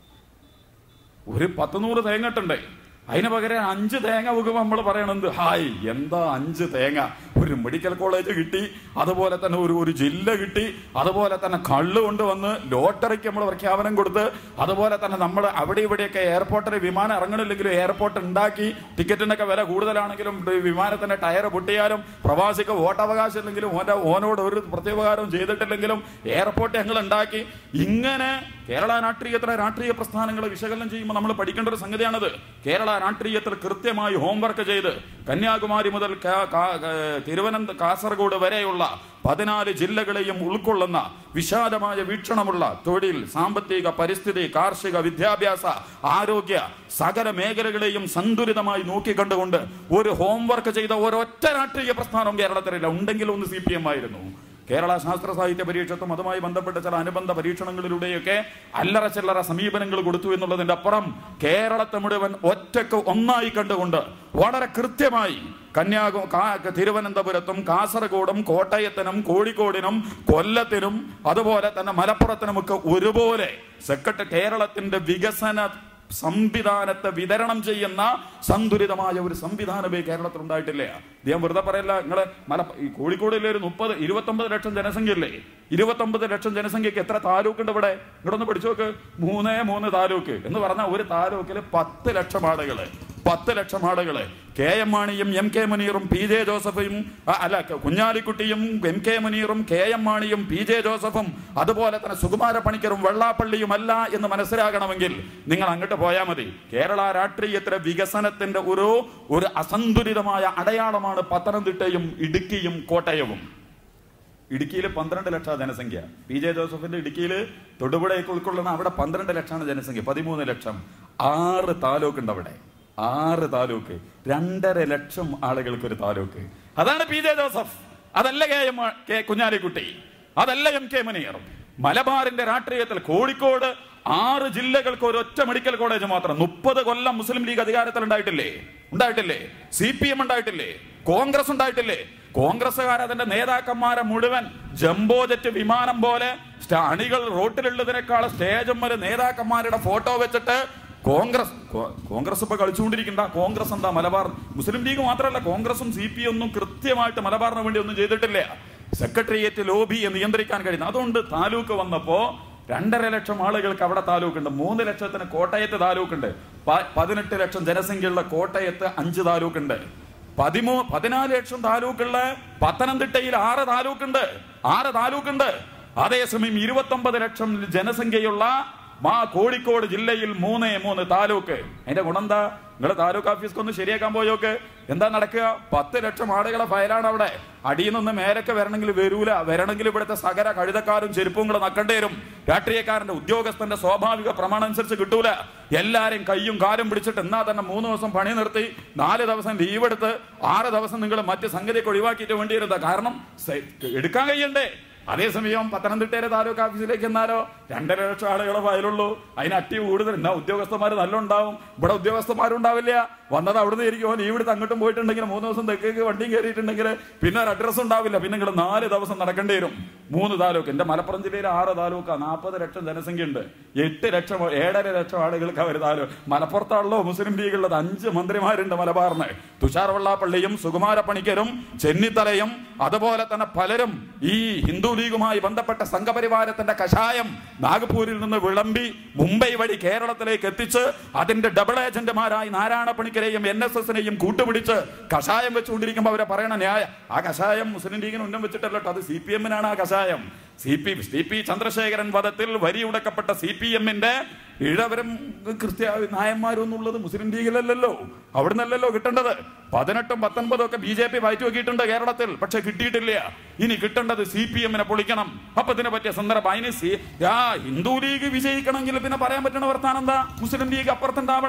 ഒരു പത്ത് നൂറ് തേങ്ങ ഇട്ടുണ്ടേ അതിന് പകരം അഞ്ച് തേങ്ങ വെക്കുമ്പോൾ നമ്മൾ പറയണത് ഹായ് എന്താ അഞ്ച് തേങ്ങ ഒരു മെഡിക്കൽ കോളേജ് കിട്ടി അതുപോലെ തന്നെ ഒരു ഒരു ജില്ല കിട്ടി അതുപോലെ തന്നെ കള്ള് കൊണ്ടുവന്ന് ലോട്ടറിക്ക് നമ്മൾ പ്രഖ്യാപനം കൊടുത്ത് അതുപോലെ തന്നെ നമ്മൾ അവിടെ ഇവിടെയൊക്കെ എയർപോർട്ടിൽ വിമാനം ഇറങ്ങണില്ലെങ്കിലും എയർപോർട്ട് ഉണ്ടാക്കി ടിക്കറ്റിനൊക്കെ വില കൂടുതലാണെങ്കിലും ഈ വിമാനത്തിന്റെ ടയർ പൊട്ടിയാലും പ്രവാസിക്ക് വോട്ടവകാശം ഇല്ലെങ്കിലും ഓന്റെ ഓനോട് ഒരു പ്രത്യുപകാരവും ചെയ്തിട്ടില്ലെങ്കിലും എയർപോർട്ട് ഞങ്ങൾ ഉണ്ടാക്കി ഇങ്ങനെ കേരള രാഷ്ട്രീയത്തിലെ രാഷ്ട്രീയ പ്രസ്ഥാനങ്ങളെ വിശകലനം ചെയ്യുമ്പോൾ നമ്മൾ പഠിക്കേണ്ട ഒരു സംഗതിയാണത് കേരള രാഷ്ട്രീയത്തിൽ കൃത്യമായി ഹോംവർക്ക് ചെയ്ത് കന്യാകുമാരി മുതൽ കാ- കാ- കാ- തിരുവനന്ത കാസർഗോഡ് വരെയുള്ള പതിനാല് ജില്ലകളെയും ഉൾക്കൊള്ളുന്ന വിശാലമായ വീക്ഷണമുള്ള തൊഴിൽ സാമ്പത്തിക പരിസ്ഥിതി കാർഷിക വിദ്യാഭ്യാസ ആരോഗ്യ സകല മേഖലകളെയും സന്തുലിതമായി നോക്കിക്കണ്ടുകൊണ്ട് ഒരു ഹോംവർക്ക് ചെയ്ത ഒരൊറ്റ രാഷ്ട്രീയ പ്രസ്ഥാനവും കേരളത്തിലില്ല ഉണ്ടെങ്കിൽ ഒന്ന് സി പി എം ആയിരുന്നു കേരള ശാസ്ത്ര സാഹിത്യ പരീക്ഷത്തും അതുമായി ബന്ധപ്പെട്ട ചില അനുബന്ധ പരീക്ഷണങ്ങളിലൂടെയൊക്കെ അല്ലറ ചില്ലറ സമീപനങ്ങൾ കൊടുത്തു എന്നുള്ളതിന്റെ അപ്പുറം കേരളത്തെ മുഴുവൻ ഒറ്റക്ക് ഒന്നായി കണ്ടുകൊണ്ട് വളരെ കൃത്യമായി കന്യാകു കാ- തിരുവനന്തപുരത്തും കാസർഗോഡും കോട്ടയത്തിനും കോഴിക്കോടിനും കൊല്ലത്തിനും അതുപോലെ തന്നെ മലപ്പുറത്തിനുമൊക്കെ ഒരുപോലെ സെക്രട്ടറി കേരളത്തിന്റെ വികസന സംവിധാനത്തെ വിതരണം ചെയ്യുന്ന സന്തുലിതമായ ഒരു സംവിധാനമേ കേരളത്തിൽ ഉണ്ടായിട്ടില്ല ഇത് ഞാൻ വെറുതെ പറയല്ല നിങ്ങളെ മല ഈ കോഴിക്കോടിലെ ഒരു മുപ്പത് ഇരുപത്തൊമ്പത് ലക്ഷം ജനസംഖ്യയില്ലേ ഇരുപത്തൊമ്പത് ലക്ഷം ജനസംഖ്യക്ക് എത്ര താലൂക്ക് ഉണ്ട് ഇവിടെ ഇങ്ങോട്ടൊന്ന് പഠിച്ചു നോക്ക് മൂന്നേ മൂന്ന് താലൂക്ക് എന്ന് പറഞ്ഞാൽ ഒരു താലൂക്കിൽ പത്ത് ലക്ഷം ആളുകള് പത്ത് ലക്ഷം ആളുകള് കെ എം മാണിയും എം കെ മുനീറും പി ജെ ജോസഫും ആ, അല്ല കുഞ്ഞാലിക്കുട്ടിയും എം കെ മുനീറും കെ എം മാണിയും പി ജെ ജോസഫും അതുപോലെ തന്നെ സുകുമാര പണിക്കരും വെള്ളാപ്പള്ളിയും അല്ല എന്ന് മനസ്സിലാകണമെങ്കിൽ നിങ്ങൾ അങ്ങോട്ട് പോയാൽ മതി കേരള രാഷ്ട്രീയത്തിലെ വികസനത്തിന്റെ ഒരു ഒരു അസന്തുലിതമായ അടയാളമാണ് പത്തനംതിട്ടയും ഇടുക്കിയും കോട്ടയവും ഇടുക്കിയിൽ പന്ത്രണ്ട് ലക്ഷം ജനസംഖ്യ പി ജെ ജോസഫിന്റെ ഇടുക്കിയിൽ തൊടുപുഴയൊക്കെ ഉൾക്കൊള്ളുന്ന അവിടെ പന്ത്രണ്ട് ലക്ഷമാണ് ജനസംഖ്യ പതിമൂന്ന് ലക്ഷം ആറ് താലൂക്ക് ഉണ്ട് അവിടെ ആറ് താലൂക്ക് രണ്ടര ലക്ഷം ആളുകൾക്ക് ഒരു താലൂക്ക് അതാണ് പി ജെ ജോസഫ് അതല്ല കെ എം ആ- കെ കുഞ്ഞാലിക്കുട്ടി അതല്ല എം കെ മുനീർ മലബാറിന്റെ രാഷ്ട്രീയത്തിൽ കോഴിക്കോട് ആറ് ജില്ലകൾക്ക് ഒരു ഒറ്റ മെഡിക്കൽ കോളേജ് മാത്രം മുപ്പത് കൊല്ലം മുസ്ലിം ലീഗ് അധികാരത്തിൽ ഉണ്ടായിട്ടില്ലേ ഉണ്ടായിട്ടില്ലേ സി പി എം ഉണ്ടായിട്ടില്ലേ കോൺഗ്രസ് ഉണ്ടായിട്ടില്ലേ കോൺഗ്രസ്സുകാർ അതിന്റെ നേതാക്കന്മാരെ മുഴുവൻ ജംബോ ജെറ്റ് വിമാനം പോലെ സ്റ്റ- അണികൾ റോട്ടിലുള്ളതിനേക്കാൾ സ്റ്റേജുമ്മൽ നേതാക്കന്മാരുടെ ഫോട്ടോ വെച്ചിട്ട് കോൺഗ്രസ് കോ- കോൺഗ്രസ് ഇപ്പൊ കളിച്ചുകൊണ്ടിരിക്കണ്ട കോൺഗ്രസ് എന്താ മലബാർ മുസ്ലിം ലീഗ് മാത്രമല്ല കോൺഗ്രസും സി പി ഒന്നും കൃത്യമായിട്ട് മലബാറിന് വേണ്ടി ഒന്നും ചെയ്തിട്ടില്ല സെക്രട്ടേറിയറ്റ് ലോബിയെ നിയന്ത്രിക്കാൻ കഴിയുന്നു അതുകൊണ്ട് താലൂക്ക് വന്നപ്പോ രണ്ടര ലക്ഷം ആളുകൾക്ക് അവിടെ താലൂക്കുണ്ട് മൂന്ന് ലക്ഷത്തിന് കോട്ടയത്ത് താലൂക്കുണ്ട് പ- പതിനെട്ട് ലക്ഷം ജനസംഖ്യയുള്ള കോട്ടയത്ത് അഞ്ച് താലൂക്കുണ്ട് പതിമൂ പതിനാല് ലക്ഷം താലൂക്കുള്ള പത്തനംതിട്ടയിൽ ആറ് താലൂക്കുണ്ട് ആറ് താലൂക്കുണ്ട് അതേസമയം ഇരുപത്തൊമ്പത് ലക്ഷം ജനസംഖ്യയുള്ള മാ കോഴിക്കോട് ജില്ലയിൽ മൂന്നേ മൂന്ന് താലൂക്ക് അതിന്റെ ഗുണം എന്താ നിങ്ങൾ താലൂക്ക് ഓഫീസ്ക്ക് ഒന്ന് ശരിയാക്കാൻ പോയോക്ക് എന്താ നടക്കുക പത്ത് ലക്ഷം ആളുകളെ ഫയലാണ് അവിടെ അടിയിൽ നിന്ന് മേലൊക്കെ വരണമെങ്കിൽ വരൂല വരണമെങ്കിൽ ഇവിടുത്തെ സകല കഴുതക്കാരും ചെരുപ്പും കൂടെ നക്കേണ്ടി വരും രാഷ്ട്രീയക്കാരന്റെ ഉദ്യോഗസ്ഥന്റെ സ്വാഭാവിക പ്രമാണം അനുസരിച്ച് കിട്ടൂല എല്ലാരെയും കയ്യും കാലും പിടിച്ചിട്ട് എന്നാ തന്നെ മൂന്ന് ദിവസം പണി നിർത്തി നാല് ദിവസം ലീവ് എടുത്ത് ആറ് ദിവസം നിങ്ങൾ മറ്റ് സംഗതിയൊക്കെ ഒഴിവാക്കിയിട്ട് വേണ്ടി വരുന്നത് കാരണം സെ- എടുക്കാൻ കഴിയണ്ടേ അതേസമയം പത്തനംതിട്ടയിലെ താലൂക്ക് ഓഫീസിലേക്ക് എന്നാലോ രണ്ടര ലക്ഷം ആളുകളെ ഫയലുള്ളൂ അതിന് അട്ടി കൂടുതൽ എന്നാ ഉദ്യോഗസ്ഥന്മാർ നല്ല ഉണ്ടാവും ഇവിടെ ഉദ്യോഗസ്ഥന്മാരുണ്ടാവില്ല വന്നത് അവിടുന്ന് ഇരിക്കുമോ ലീവ് എടുത്ത് അങ്ങോട്ടും പോയിട്ടുണ്ടെങ്കിൽ മൂന്ന് ദിവസം തെക്കേക്ക് വണ്ടിയും കയറിയിട്ടുണ്ടെങ്കിൽ പിന്നെ ഒരു അഡ്രസ്സ് ഉണ്ടാവില്ല പിന്നെ നിങ്ങൾ നാല് ദിവസം നടക്കേണ്ടി വരും മൂന്ന് താലൂക്ക് എന്റെ മലപ്പുറം ജില്ലയിൽ ആറ് താലൂക്കാ നാൽപ്പത് ലക്ഷം ജനസംഖ്യ ഉണ്ട് എട്ട് ലക്ഷം ഏഴര ലക്ഷം ആളുകൾക്ക് അവർ താലൂക്ക് മലപ്പുറത്താണല്ലോ മുസ്ലിം ലീഗുള്ളത് അഞ്ച് മന്ത്രിമാരുണ്ട് മലബാറിന് തുഷാർ വെള്ളാപ്പള്ളിയും സുകുമാര പണിക്കരും ചെന്നിത്തലയും അതുപോലെ തന്നെ പലരും ഈ ഹിന്ദു ലീഗുമായി ബന്ധപ്പെട്ട സംഘപരിവാരത്തിന്റെ കഷായം നാഗ്പൂരിൽ നിന്ന് വിളമ്പി മുംബൈ വഴി കേരളത്തിലേക്ക് എത്തിച്ച് അതിന്റെ ഡബിൾ ഏജന്റുമാരായി നാരായണ പണിക്കരെയും എൻ എസ് എസിനെയും കൂട്ടുപിടിച്ച് കഷായം വെച്ചുകൊണ്ടിരിക്കുമ്പോൾ അവരെ പറയണ ന്യായ ആ കഷായം മുസ്ലിം ലീഗിന് ഉന്നം വെച്ചിട്ടല്ലോ ട്ടോ. അത് സി പി എമ്മിനാണ് ആ കഷായം C P C P Chandrasekharan വധത്തിൽ വരിയുടക്കപ്പെട്ട സി പി എമ്മിന്റെ ഇഴവരും കൃത്യ നായന്മാരൊന്നുള്ളത് മുസ്ലിം ലീഗിലല്ലല്ലോ അവിടുന്നല്ലല്ലോ കിട്ടേണ്ടത് പതിനെട്ടും പത്തൊൻപതും ഒക്കെ ബി ജെ പി വായിച്ചു നോക്കിയിട്ടുണ്ട് കേരളത്തിൽ പക്ഷെ കിട്ടിയിട്ടില്ല ഇനി കിട്ടേണ്ടത് സി പി എമ്മിനെ പൊളിക്കണം അപ്പൊ ഇതിനെ പറ്റിയ സന്ദർഭം അതിന് സി ആ ഹിന്ദു ലീഗ് വിജയിക്കണമെങ്കിൽ പിന്നെ പറയാൻ പറ്റുന്ന വർത്താനം എന്താ മുസ്ലിം ലീഗ് അപ്പുറത്തുണ്ടാവണം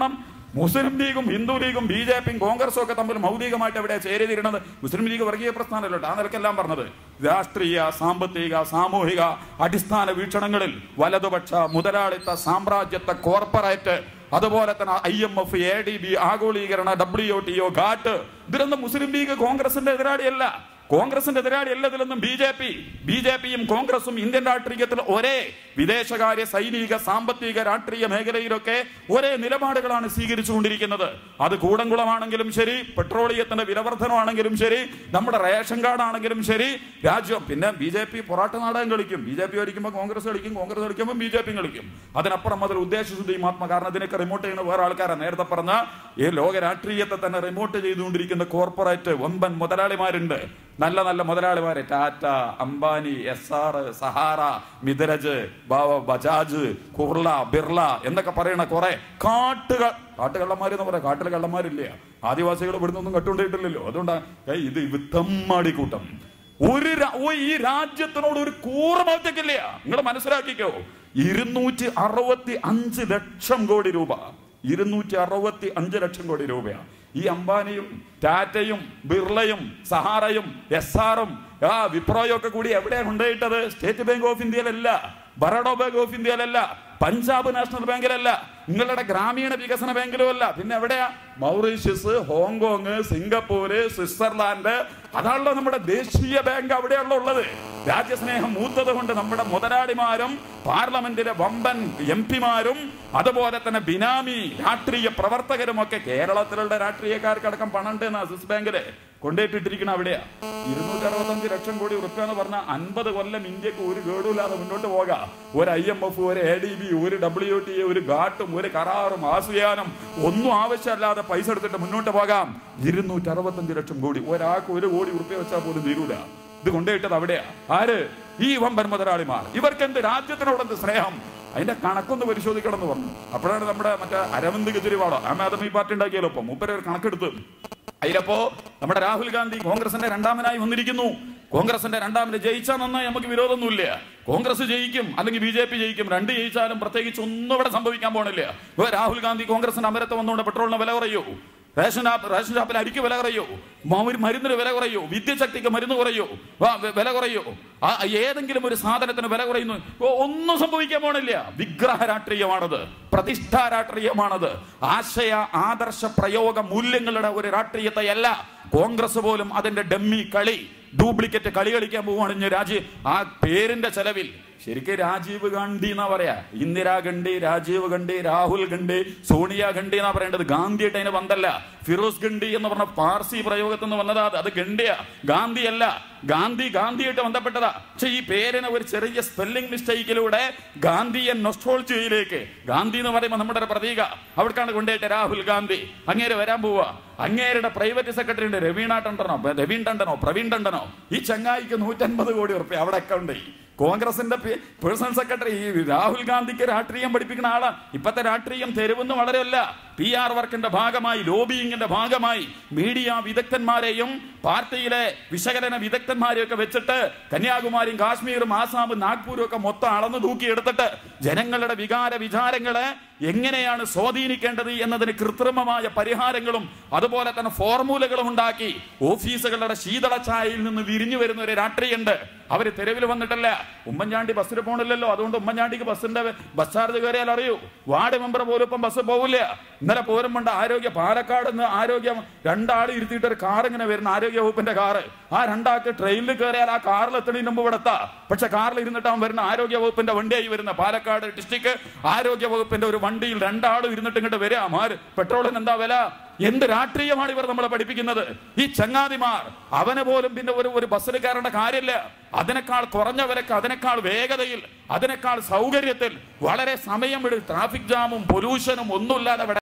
മുസ്ലിം ലീഗും ഹിന്ദു ലീഗും ബി ജെ പിയും കോൺഗ്രസും ഒക്കെ തമ്മിൽ മൗലികമായിട്ട് എവിടെ ചേരിതിരുന്നത് മുസ്ലിം ലീഗ് വർഗീയ പ്രസ്ഥാനമല്ലോ ആ നിലക്കെല്ലാം പറഞ്ഞത് രാഷ്ട്രീയ സാമ്പത്തിക സാമൂഹിക അടിസ്ഥാന വീക്ഷണങ്ങളിൽ വലതുപക്ഷ മുതലാളിത്ത സാമ്രാജ്യത്തെ കോർപ്പറേറ്റ് അതുപോലെ തന്നെ I M F A D B ആഗോളീകരണ ഡബ്ല്യു ടി ഒ ഘാട്ട് ഇതിലൊന്നും മുസ്ലിം ലീഗ് കോൺഗ്രസിന്റെ എതിരാളിയല്ല കോൺഗ്രസിന്റെ എതിരാളി അല്ലതിലൊന്നും B J P B J പിയും കോൺഗ്രസും ഇന്ത്യൻ രാഷ്ട്രീയത്തിൽ ഒരേ വിദേശകാര്യ സൈനിക സാമ്പത്തിക രാഷ്ട്രീയ മേഖലയിലൊക്കെ ഒരേ നിലപാടുകളാണ് സ്വീകരിച്ചുകൊണ്ടിരിക്കുന്നത് അത് കൂടംകുളമാണെങ്കിലും ശരി പെട്രോളിയത്തിന്റെ വിലവർദ്ധനമാണെങ്കിലും ശരി നമ്മുടെ റേഷൻ കാർഡ് ആണെങ്കിലും ശരി രാജ്യം പിന്നെ ബി ജെ പി പൊറാട്ട നാടകം കളിക്കും ബി ജെ പി കളിക്കുമ്പോൾ കോൺഗ്രസ് കളിക്കും കോൺഗ്രസ് കളിക്കുമ്പോൾ ബി ജെ പി കളിക്കും അതിനപ്പുറം അതിൽ ഉദ്ദേശശുദ്ധിയും ആത്മ കാരണം ഇതിനൊക്കെ റിമോട്ട് ചെയ്യുന്ന വേറെ ആൾക്കാരാണ് നേരത്തെ പറഞ്ഞ ഈ ലോക രാഷ്ട്രീയത്തെ തന്നെ റിമോട്ട് ചെയ്തുകൊണ്ടിരിക്കുന്ന കോർപ്പറേറ്റ് വമ്പൻ മുതലാളിമാരുണ്ട് നല്ല നല്ല മുതലാളിമാര് ടാറ്റ അംബാനി എസ് ആർ സഹാറ മിതരജ് ബ- ബജാജ് കുർള ബിർള എന്നൊക്കെ പറയുന്ന കുറെ കാട്ടുകൾ കാട്ടുകള്ളന്മാര് എന്ന് പറയാം കാട്ടിലെ കള്ളന്മാരില്ല ആദിവാസികൾ ഇവിടുന്ന് ഒന്നും കട്ടുകൊണ്ടിട്ടില്ലല്ലോ അതുകൊണ്ടാ ഏയ് ഇത് വിത്തമ്മാടി കൂട്ടം ഒരു രാ- ഓ, ഈ രാജ്യത്തിനോട് ഒരു കൂറമൊറ്റക്കില്ല നിങ്ങൾ മനസ്സിലാക്കിക്കോ ഇരുന്നൂറ്റി അറുപത്തി അഞ്ച് ലക്ഷം കോടി രൂപ ഇരുന്നൂറ്റി അറുപത്തി അഞ്ച് ലക്ഷം കോടി രൂപയാണ് ഈ അംബാനിയും ടാറ്റയും ബിർളയും സഹാറയും എസ് ആറും ആ വിപ്രോയും ഒക്കെ കൂടി എവിടെയാണ് കൊണ്ടുപോയിട്ടത് സ്റ്റേറ്റ് ബാങ്ക് ഓഫ് ഇന്ത്യയിലല്ല ബറോഡോ ബാങ്ക് ഓഫ് ഇന്ത്യയിലല്ല പഞ്ചാബ് നാഷണൽ ബാങ്കിലല്ല നിങ്ങളുടെ ഗ്രാമീണ വികസന ബാങ്കിലും അല്ല പിന്നെ എവിടെയാ മൗറീഷ്യസ് ഹോങ്കോങ് സിംഗപ്പൂര് സ്വിറ്റ്സർലാൻഡ് അതാണല്ലോ നമ്മുടെ ദേശീയ ബാങ്ക് അവിടെയുള്ള ഉള്ളത് രാജ്യസ്നേഹം മൂത്തത് കൊണ്ട് നമ്മുടെ മുതലാളിമാരും പാർലമെന്റിലെ വമ്പൻ എം പിമാരും അതുപോലെ തന്നെ ബിനാമി രാഷ്ട്രീയ പ്രവർത്തകരും ഒക്കെ കേരളത്തിലുള്ള രാഷ്ട്രീയക്കാർക്കടക്കം പണം ഉണ്ട് എന്നാ സ്വിസ് ബാങ്കില് കൊണ്ടുപോയിട്ടിട്ടിരിക്കണം അവിടെയാ ഇരുന്നൂറ്റി അറുപത്തഞ്ച് ലക്ഷം കോടി ഉറുപ്പ്യ എന്ന് പറഞ്ഞാൽ അൻപത് കൊല്ലം ഇന്ത്യക്ക് ഒരു കേടുമില്ലാതെ മുന്നോട്ട് പോകാം ഒരു ഐ എം എഫ് ഒരു എ ഡി ബി ഒരു ഡബ്ല്യു ടി ഒരു ഘാട്ടും ഒരു കരാറും ആസുയാനും ഒന്നും ആവശ്യമല്ലാതെ പൈസ എടുത്തിട്ട് മുന്നോട്ട് പോകാം ഇരുന്നൂറ്റി അറുപത്തഞ്ച് ലക്ഷം കോടി ഒരാൾക്ക് ഒരു കോടി ഉറുപ്പ്യ വെച്ചാൽ പോലും തീരൂല ഇത് കൊണ്ടുപോയിട്ടത് അവിടെയാ ആര് ഈ വമ്പൻ മുതലാളിമാർ ഇവർക്ക് എന്ത് രാജ്യത്തിനോട് എന്ത് സ്നേഹം അതിന്റെ കണക്കൊന്ന് പരിശോധിക്കണം എന്ന് പറഞ്ഞു അപ്പോഴാണ് നമ്മുടെ മറ്റേ അരവിന്ദ് കെജ്രിവാളോ ആം ആദ്മി പാർട്ടി ഉണ്ടാക്കിയാലോ ഇപ്പൊ മൂപ്പര് ഒരു കണക്കെടുത്ത് അതിലപ്പോ നമ്മുടെ രാഹുൽ ഗാന്ധി കോൺഗ്രസിന്റെ രണ്ടാമനായി വന്നിരിക്കുന്നു കോൺഗ്രസിന്റെ രണ്ടാമന് ജയിച്ചാൽ നന്നായി നമുക്ക് വിരോധമൊന്നുമില്ല കോൺഗ്രസ് ജയിക്കും അല്ലെങ്കിൽ ബി ജെ പി ജയിക്കും രണ്ട് ജയിച്ചാലും പ്രത്യേകിച്ച് ഒന്നും ഇവിടെ സംഭവിക്കാൻ പോണില്ല ഇപ്പൊ രാഹുൽ ഗാന്ധി കോൺഗ്രസിന്റെ അമരത്ത് വന്നുകൊണ്ട് പെട്രോളിന് വില കുറയോ റേഷൻ ഷാപ്പ് റേഷൻ ഷാപ്പിൽ അരിക്ക് വില കുറയോ മ- മരുന്നിന് വില കുറയോ വിദ്യശക്തിക്ക് മരുന്ന് കുറയോ ആ, വെ- വില കുറയോ ആ, ഏതെങ്കിലും ഒരു സാധനത്തിന് വില കുറയുന്നു ഓ, ഒന്നും സംഭവിക്കാൻ പോണില്ല വിഗ്രഹ രാഷ്ട്രീയമാണത് പ്രതിഷ്ഠാ രാഷ്ട്രീയമാണത് ആശയ ആദർശ പ്രയോഗ മൂല്യങ്ങളുടെ ഒരു രാഷ്ട്രീയത്തെ അല്ല കോൺഗ്രസ് പോലും അതിന്റെ ഡമ്മി കളി ഡ്യൂപ്ലിക്കേറ്റ് കളി കളിക്കാൻ പോവുകയാണ് ഇനി രാജീവ് ആ പേരിന്റെ ചെലവിൽ ശരിക്കും രാജീവ് ഗാന്ധി എന്നാ പറയാ ഇന്ദിരാഗാന്ധി രാജീവ് ഗാന്ധി രാഹുൽ ഗാന്ധി സോണിയ ഗാന്ധി എന്നാ പറയേണ്ടത് ഗാന്ധിയായിട്ട് അതിന് ബന്ധല്ല ഫിറോസ് ഗാന്ധി എന്ന് പറഞ്ഞ പാർസി പ്രയോഗത്തിൽ നിന്ന് വന്നതാ അത്. അത് ഗണ്ഡിയ ഗാന്ധി അല്ല ഗാന്ധി ഗാന്ധിയായിട്ട് ബന്ധപ്പെട്ടതാ പക്ഷെ ഈ പേരിന് ഒരു ചെറിയ സ്പെല്ലിംഗ് മിസ്റ്റേക്കിലൂടെ ഗാന്ധിയൻ നൊസ്റ്റോൾജിയയിലേക്ക് ഗാന്ധി എന്ന് പറയുമ്പോൾ നമ്മുടെ ഒരു പ്രതീക അവിടേക്കാണ് കൊണ്ടുപോയിട്ട് രാഹുൽ ഗാന്ധി അങ്ങേര് വരാൻ പോവാ അങ്ങേരുടെ പ്രൈവറ്റ് സെക്രട്ടറി ഉണ്ട് രവീണ ടണ്ടനോ രവീൺ ടണ്ടനോ പ്രവീൺ ടണ്ടനോ ഈ ചങ്ങായിക്ക് നൂറ്റൻപത് കോടി ഉറുപ്പ്യ അവിടെ അക്കൗണ്ട് കോൺഗ്രസിന്റെ പേഴ്സണൽ സെക്രട്ടറി ഈ രാഹുൽ ഗാന്ധിക്ക് രാഷ്ട്രീയം പഠിപ്പിക്കുന്ന ആളാണ് ഇപ്പത്തെ രാഷ്ട്രീയം തെരുവെന്ന് വളരെയല്ല പി ആർ വർക്കിന്റെ ഭാഗമായി ലോബിയിങ്ങിന്റെ ഭാഗമായി മീഡിയ വിദഗ്ധന്മാരെയും പാർട്ടിയിലെ വിശകലന വിദഗ്ധന്മാരെയൊക്കെ വെച്ചിട്ട് കന്യാകുമാരിയും കാശ്മീരും ആസാമും നാഗ്പൂരും ഒക്കെ മൊത്തം അളന്നു തൂക്കിയെടുത്തിട്ട് ജനങ്ങളുടെ വികാര വിചാരങ്ങളെ എങ്ങനെയാണ് സ്വാധീനിക്കേണ്ടത് എന്നതിന് കൃത്രിമമായ പരിഹാരങ്ങളും അതുപോലെ തന്നെ ഫോർമുലകളും ഉണ്ടാക്കി ഓഫീസുകളുടെ ശീതള ഛായയിൽ നിന്ന് വിരിഞ്ഞു വരുന്ന ഒരു രാഷ്ട്രീയമുണ്ട് അവര് തെരുവിൽ വന്നിട്ടല്ല ഉമ്മൻചാണ്ടി ബസ്സിൽ പോണില്ലല്ലോ അതുകൊണ്ട് ഉമ്മൻചാണ്ടിക്ക് ബസ്സിന്റെ ബസ് ചാർജ് കയറിയാൽ അറിയൂ വാർഡ് മെമ്പർ പോലും ഇപ്പം ബസ് പോവില്ല ഇന്നലെ പോരുമ്പോണ്ട് ആരോഗ്യ പാലക്കാട് നിന്ന് ആരോഗ്യം രണ്ടാൾ ഇരുത്തിയിട്ട് ഒരു കാർ ഇങ്ങനെ വരുന്ന ആരോഗ്യ വകുപ്പിന്റെ കാറ് ആ രണ്ടാൾക്ക് ട്രെയിനിൽ കയറിയാൽ ആ കാറിൽ എത്തണതിന് മുമ്പ് ഇവിടെ എത്താം പക്ഷെ കാറിൽ ഇരുന്നിട്ട് അവൻ വരുന്ന ആരോഗ്യ വകുപ്പിന്റെ വണ്ടിയായി വരുന്ന പാലക്കാട് ഡിസ്ട്രിക്ട് ആരോഗ്യ വകുപ്പിന്റെ ഒരു വണ്ടിയിൽ രണ്ടാളും ഇരുന്നിട്ട് ഇങ്ങോട്ട് വരിക മാര് പെട്രോളിന് എന്താ വില എന്ത് രാഷ്ട്രീയമാണ് ഇവർ നമ്മളെ പഠിപ്പിക്കുന്നത് ഈ ചങ്ങാതിമാർ അവന് പോലും പിന്നെ ഒരു ഒരു ബസ്സിൽ കയറേണ്ട കാര്യമില്ല അതിനേക്കാൾ കുറഞ്ഞ വിലക്ക് അതിനേക്കാൾ വേഗതയിൽ അതിനേക്കാൾ സൗകര്യത്തിൽ വളരെ സമയം ട്രാഫിക് ജാമും പൊല്യൂഷനും ഒന്നുമില്ലാതെ ഇവിടെ